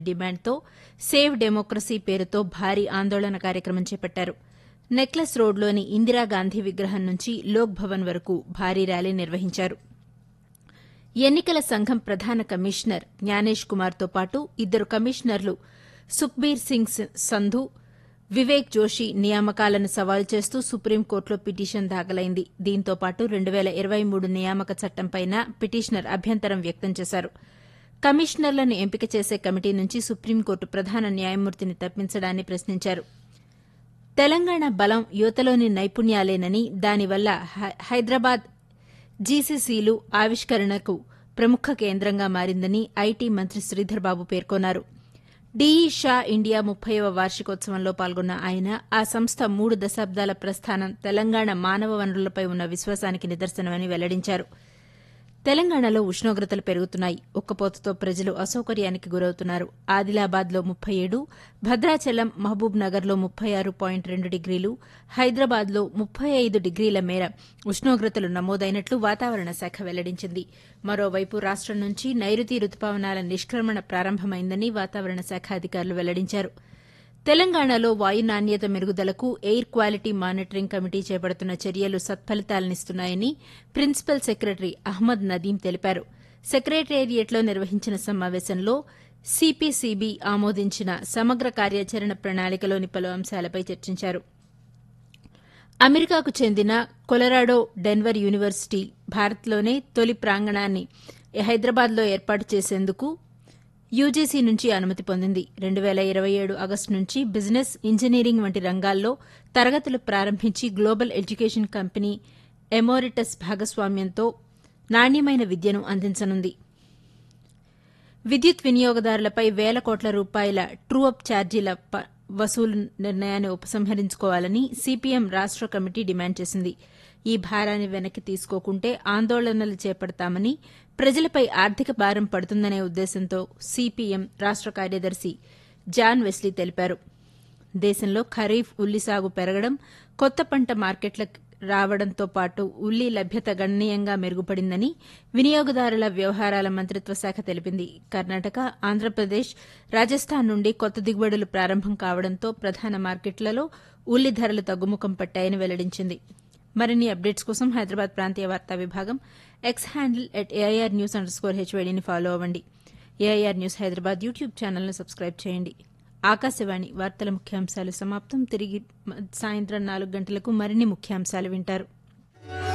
డిమాండ్తో save democracy పేరుతో భారీ ఆందోళన కార్యక్రమం చేపట్టారు నెక్లెస్ రోడ్లోని ఇందిరాగాంధీ విగ్రహం నుంచి లోక్ భవన్ వరకు భారీ ర్యాలీ నిర్వహించారు ఎన్నికల సంఘం ప్రధాన కమిషనర్ జ్ఞానేష్ కుమార్తో పాటు ఇద్దరు కమిషనర్లు సుఖ్బీర్ సింగ్ సంధు వివేక్ జోషి నియామకాలను సవాల్ చేస్తూ సుప్రీంకోర్టులో పిటిషన్ దాఖలైంది దీంతో పాటు రెండు పేల ఇరవై మూడు నియామక చట్టంపైనా పిటిషనర్ అభ్యంతరం వ్యక్తం చేశారు కమిషనర్లను ఎంపిక చేసే కమిటీ నుంచి సుప్రీంకోర్టు ప్రధాన న్యాయమూర్తిని తప్పించడాన్ని ప్రశ్నించారు తెలంగాణ బలం యువతలోని నైపుణ్యాలేనని దానివల్ల హైదరాబాద్ జీసీసీలు ఆవిష్కరణకు ప్రముఖ కేంద్రంగా మారిందని ఐటీ మంత్రి శ్రీధర్బాబు పేర్కొన్నారు డీఈ షా ఇండియా ముప్పైవ వార్షికోత్సవంలో పాల్గొన్న ఆయన ఆ సంస్థ మూడు దశాబ్దాల ప్రస్థానం తెలంగాణ మానవ వనరులపై ఉన్న విశ్వాసానికి నిదర్శనమని వెల్లడించారు తెలంగాణలో ఉష్ణోగ్రతలు పెరుగుతున్నాయి ఉక్కపోతతో ప్రజలు అసౌకర్యానికి గురవుతున్నారు ఆదిలాబాద్లో ముప్పై ఏడు భద్రాచలం మహబూబ్ నగర్లో ముప్పై ఆరు పాయింట్ రెండు డిగ్రీలు హైదరాబాద్లో ముప్పై ఐదు డిగ్రీల మేర ఉష్ణోగ్రతలు నమోదైనట్లు వాతావరణ శాఖ వెల్లడించింది మరోవైపు రాష్టం నుంచి నైరుతి రుతుపవనాల నిష్క్రమణ ప్రారంభమైందని వాతావరణ శాఖ అధికారులు వెల్లడించారు తెలంగాణలో వాయు నాణ్యత మెరుగుదలకు ఎయిర్ క్వాలిటీ మానిటరింగ్ కమిటీ చేపడుతున్న చర్యలు సత్ఫలితాలనిస్తున్నాయని ప్రిన్సిపల్ సెక్రటరీ అహ్మద్ నదీం తెలిపారు సెక్రటేరియట్లో నిర్వహించిన సమావేశంలో సిపిసిబి ఆమోదించిన సమగ్ర కార్యాచరణ ప్రణాళికలోని పలు అంశాలపై చర్చించారు అమెరికాకు చెందిన కొలరాడో డెన్వర్ యూనివర్సిటీ భారత్లోనే తొలి ప్రాంగణాన్ని హైదరాబాద్లో ఏర్పాటు చేసేందుకు యూజీసీ నుంచి అనుమతి పొందింది రెండు పేల ఇరవై ఏడు ఆగస్టు నుంచి బిజినెస్ ఇంజనీరింగ్ వంటి రంగాల్లో తరగతులు ప్రారంభించి గ్లోబల్ ఎడ్యుకేషన్ కంపెనీ ఎమోరిటస్ భాగస్వామ్యంతో నాణ్యమైన విద్యను అందించనుంది విద్యుత్ వినియోగదారులపై వేల కోట్ల రూపాయల ట్రూ అప్ ఛార్జీల వసూలు నిర్ణయాన్ని ఉపసంహరించుకోవాలని సిపిఎం రాష్ట కమిటీ డిమాండ్ చేసింది ఈ భారాన్ని వెనక్కి తీసుకోకుంటే ఆందోళనలు చేపడతామని ప్రజలపై ఆర్థిక భారం పడుతుందనే ఉద్దేశంతో సిపిఎం రాష్ట కార్యదర్శి జాన్ వెస్లీ తెలిపారు దేశంలో ఖరీఫ్ ఉల్లి సాగు పెరగడం కొత్త పంట మార్కెట్లకు రావడంతో పాటు ఉల్లి లభ్యత గణనీయంగా మెరుగుపడిందని వినియోగదారుల వ్యవహారాల మంత్రిత్వ శాఖ తెలిపింది కర్ణాటక ఆంధ్రప్రదేశ్ రాజస్థాన్ నుండి కొత్త దిగుబడులు ప్రారంభం కావడంతో ప్రధాన మార్కెట్లలో ఉల్లి ధరలు తగ్గుముఖం పట్టాయని వెల్లడించింది మరిన్ని అప్డేట్స్ కోసం హైదరాబాద్ ప్రాంతీయ వార్తా విభాగం X handle at A I R news underscore హెచ్వైడీని ఫాలో అవ్వండి ఏఐఆర్ న్యూస్ హైదరాబాద్ యూట్యూబ్ ఛానల్ను సబ్స్క్రైబ్ చేయండి ఆకాశవాణి వార్తల ముఖ్యాంశాలు సమాప్తం తిరిగి సాయంత్రం నాలుగు గంటలకు మరిన్ని ముఖ్యాంశాలు వింటారు